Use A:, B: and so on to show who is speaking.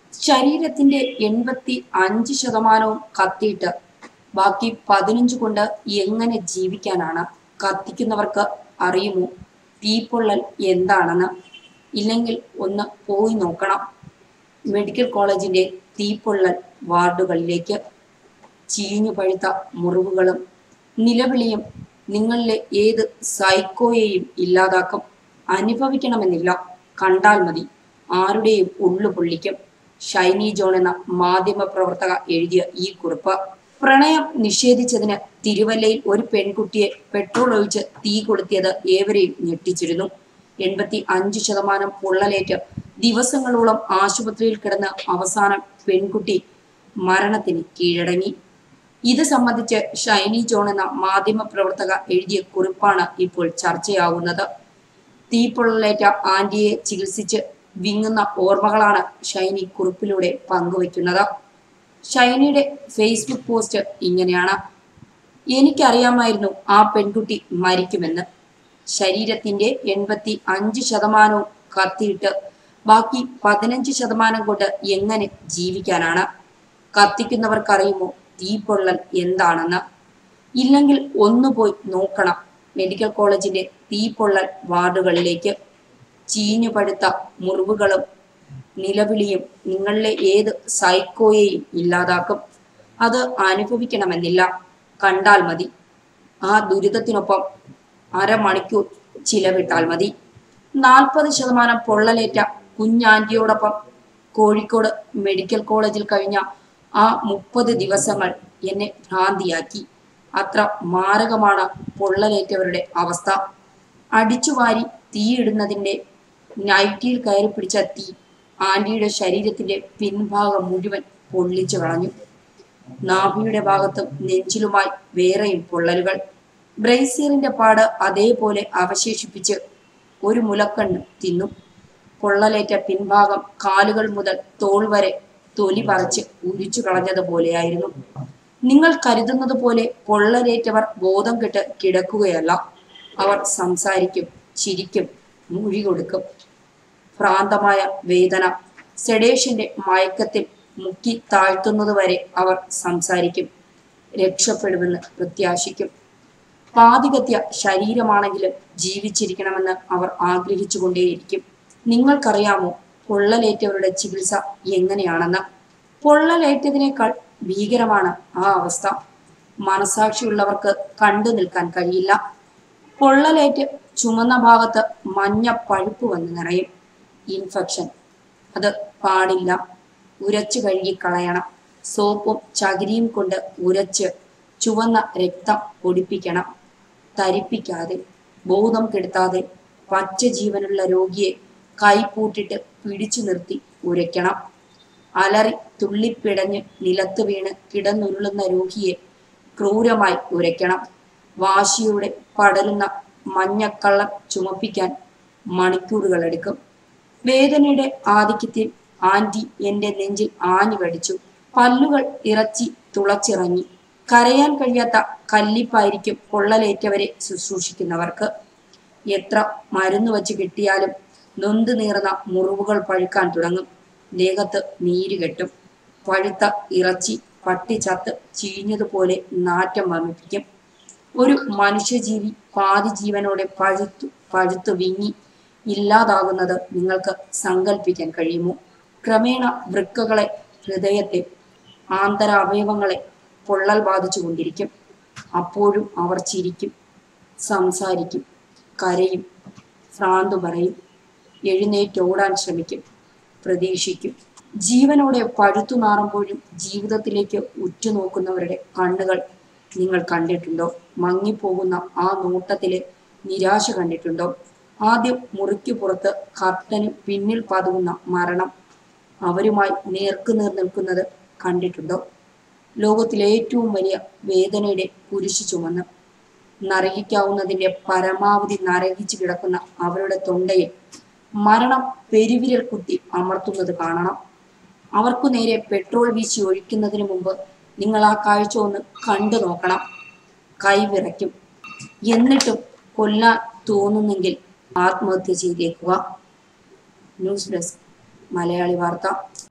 A: ശരീരത്തിന്റെ എൺപത്തി അഞ്ച് ശതമാനവും കത്തിയിട്ട് ബാക്കി പതിനഞ്ച് കൊണ്ട് എങ്ങനെ ജീവിക്കാനാണ് കത്തിക്കുന്നവർക്ക് അറിയുമോ തീപ്പൊള്ളൽ എന്താണെന്ന് ഇല്ലെങ്കിൽ ഒന്ന് പോയി നോക്കണം മെഡിക്കൽ കോളേജിന്റെ തീപ്പൊള്ളൽ വാർഡുകളിലേക്ക് ചീഞ്ഞു പഴുത്ത മുറിവുകളും നിലവിളിയും നിങ്ങളിലെ ഏത് സൈക്കോയെയും ഇല്ലാതാക്കും അനുഭവിക്കണമെന്നില്ല കണ്ടാൽ മതി ആരുടെയും ഉള്ളു പൊള്ളിക്കും ഷൈനി ജോൺ എന്ന മാധ്യമ പ്രവർത്തക എഴുതിയ ഈ കുറിപ്പ് പ്രണയം നിഷേധിച്ചതിന് തിരുവല്ലയിൽ ഒരു പെൺകുട്ടിയെ പെട്രോൾ ഒഴിച്ച് തീ കൊളുത്തിയത് ഏവരെയും ഞെട്ടിച്ചിരുന്നു എൺപത്തി അഞ്ച് ശതമാനം പൊള്ളലേറ്റ് ദിവസങ്ങളോളം ആശുപത്രിയിൽ കിടന്ന് അവസാനം പെൺകുട്ടി മരണത്തിന് കീഴടങ്ങി ഇത് സംബന്ധിച്ച് ഷൈനി ജോൺ എന്ന മാധ്യമ പ്രവർത്തക എഴുതിയ കുറിപ്പാണ് ഇപ്പോൾ ചർച്ചയാകുന്നത് തീപ്പൊള്ളലേറ്റ ആന്റിയെ ചികിത്സിച്ച് വിങ്ങുന്ന ഓർമ്മകളാണ് ഷൈനി കുറിപ്പിലൂടെ പങ്കുവയ്ക്കുന്നത് ഷൈനിയുടെ ഫേസ്ബുക്ക് പോസ്റ്റ് ഇങ്ങനെയാണ് എനിക്കറിയാമായിരുന്നു ആ പെൺകുട്ടി മരിക്കുമെന്ന് ശരീരത്തിന്റെ എൺപത്തി അഞ്ച് ശതമാനവും കത്തിയിട്ട് ബാക്കി പതിനഞ്ച് ശതമാനം കൊണ്ട് എങ്ങനെ ജീവിക്കാനാണ് കത്തിക്കുന്നവർക്കറിയുമോ തീപ്പൊള്ളൽ എന്താണെന്ന് ഇല്ലെങ്കിൽ ഒന്ന് പോയി നോക്കണം മെഡിക്കൽ കോളേജിന്റെ തീപ്പൊള്ളൽ വാർഡുകളിലേക്ക് ചീഞ്ഞു പഴുത്ത മുറിവുകളും നിലവിളിയും നിങ്ങളിലെ ഏത് സൈക്കോയെയും ഇല്ലാതാക്കും അത് അനുഭവിക്കണമെന്നില്ല കണ്ടാൽ മതി ആ ദുരിതത്തിനൊപ്പം അരമണിക്കൂർ ചിലവിട്ടാൽ മതി നാൽപ്പത് ശതമാനം പൊള്ളലേറ്റ കുഞ്ഞാൻറ്റിയോടൊപ്പം കോഴിക്കോട് മെഡിക്കൽ കോളേജിൽ കഴിഞ്ഞ ആ മുപ്പത് ദിവസങ്ങൾ എന്നെ ഭ്രാന്തിയാക്കി അത്ര മാരകമാണ് പൊള്ളലേറ്റവരുടെ അവസ്ഥ അടിച്ചുവാരി തീയിടുന്നതിൻ്റെ നൈറ്റിയിൽ കയറി പിടിച്ച തീ ആന്റിയുടെ ശരീരത്തിന്റെ പിൻഭാഗം മുഴുവൻ പൊള്ളിച്ചു കളഞ്ഞു നാഭിയുടെ ഭാഗത്തും നെഞ്ചിലുമായി വേറെയും പൊള്ളലുകൾ ബ്രൈസിയറിന്റെ പാട് അതേപോലെ അവശേഷിപ്പിച്ച് ഒരു മുലക്കണ്ണ് തിന്നു പൊള്ളലേറ്റ പിൻഭാഗം കാലുകൾ മുതൽ തോൾ വരെ തൊലി പറിച്ച് ഉരിച്ചു കളഞ്ഞതുപോലെയായിരുന്നു നിങ്ങൾ കരുതുന്നത് പോലെ പൊള്ളലേറ്റവർ ബോധം കെട്ട് കിടക്കുകയല്ല അവർ സംസാരിക്കും ചിരിക്കും മൊഴി കൊടുക്കും ഭ്രാന്തമായ വേദന സെഡേഷന്റെ മയക്കത്തിൽ മുക്കി താഴ്ത്തുന്നതുവരെ അവർ സംസാരിക്കും രക്ഷപ്പെടുമെന്ന് പ്രത്യാശിക്കും പാതികത്യ ശരീരമാണെങ്കിലും ജീവിച്ചിരിക്കണമെന്ന് അവർ ആഗ്രഹിച്ചുകൊണ്ടേയിരിക്കും നിങ്ങൾക്കറിയാമോ പൊള്ളലേറ്റവരുടെ ചികിത്സ എങ്ങനെയാണെന്ന് പൊള്ളലേറ്റതിനേക്കാൾ ഭീകരമാണ് ആ അവസ്ഥ മനസാക്ഷിയുള്ളവർക്ക് കണ്ടു നിൽക്കാൻ കഴിയില്ല പൊള്ളലേറ്റ് ചുമന്ന ഭാഗത്ത് മഞ്ഞ പഴുപ്പ് വന്ന് നിറയും ഇൻഫെക്ഷൻ അത് പാടില്ല ഉരച്ചു കഴുകി കളയണം സോപ്പും ചകിരിയും കൊണ്ട് ഉരച്ച് ചുവന്ന രക്തം പൊടിപ്പിക്കണം തരിപ്പിക്കാതെ ബോധം കെടുത്താതെ പച്ച ജീവനുള്ള രോഗിയെ കൈപൂട്ടിട്ട് പിടിച്ചു നിർത്തി ഉരയ്ക്കണം അലറി തുള്ളിപ്പിടഞ്ഞ് നിലത്ത് വീണ് കിടന്നുരുളുന്ന രോഗിയെ ക്രൂരമായി ഉരയ്ക്കണം വാശിയോടെ പടരുന്ന മഞ്ഞക്കള്ളം ചുമപ്പിക്കാൻ മണിക്കൂറുകൾ എടുക്കും വേദനയുടെ ആധിക്യത്തിൽ ആന്റി എന്റെ നെഞ്ചിൽ ആഞ്ഞു കടിച്ചു പല്ലുകൾ ഇറച്ചി തുളച്ചിറങ്ങി കരയാൻ കഴിയാത്ത കല്ലിപ്പായിരിക്കും പൊള്ളലേറ്റവരെ ശുശ്രൂഷിക്കുന്നവർക്ക് എത്ര മരുന്ന് വച്ച് കിട്ടിയാലും നൊന്ത് നീർന്ന മുറിവുകൾ പഴുക്കാൻ തുടങ്ങും ദേഹത്ത് നീര് കെട്ടും പഴുത്ത ഇറച്ചി പട്ടി ചത്ത് ചീഞ്ഞതുപോലെ നാറ്റം വമിപ്പിക്കും ഒരു മനുഷ്യജീവി പാതി ജീവനോടെ പഴുത്തു പഴുത്തു വിങ്ങി ഇല്ലാതാകുന്നത് നിങ്ങൾക്ക് സങ്കല്പിക്കാൻ കഴിയുമോ ക്രമേണ വൃക്കകളെ ഹൃദയത്തെ ആന്തരാവയവങ്ങളെ പൊള്ളൽ ബാധിച്ചുകൊണ്ടിരിക്കും അപ്പോഴും അവർ ചിരിക്കും സംസാരിക്കും കരയും ഭ്രാന്തു പറയും എഴുന്നേറ്റോടാൻ ശ്രമിക്കും പ്രതീക്ഷിക്കും ജീവനോടെ പഴുത്തു നാറുമ്പോഴും ജീവിതത്തിലേക്ക് ഉറ്റുനോക്കുന്നവരുടെ കണ്ണുകൾ നിങ്ങൾ കണ്ടിട്ടുണ്ടോ മങ്ങിപ്പോകുന്ന ആ നോട്ടത്തിലെ നിരാശ കണ്ടിട്ടുണ്ടോ ആദ്യം മുറിക്കു പുറത്ത് കർട്ടന് പിന്നിൽ പതുങ്ങുന്ന മരണം അവരുമായി നേർക്കുനേർ നിൽക്കുന്നത് കണ്ടിട്ടുണ്ടോ ലോകത്തിലെ ഏറ്റവും വലിയ വേദനയുടെ കുരിശു ചുമന്ന് നരകിക്കാവുന്നതിന്റെ പരമാവധി നരകിച്ചു കിടക്കുന്ന അവരുടെ തൊണ്ടയിൽ മരണം പെരുവിരൽ കുത്തി അമർത്തുന്നത് കാണണം അവർക്കു നേരെ പെട്രോൾ വീശി ഒഴിക്കുന്നതിന് മുമ്പ് നിങ്ങൾ ആ കാഴ്ച ഒന്ന് കണ്ടു നോക്കണം കൈവിറയ്ക്കും എന്നിട്ടും കൊല്ലാൻ തോന്നുന്നെങ്കിൽ ആത്മഹത്യ ചെയ്തേക്കുക ന്യൂസ് ഡെസ്ക് മലയാളി വാർത്ത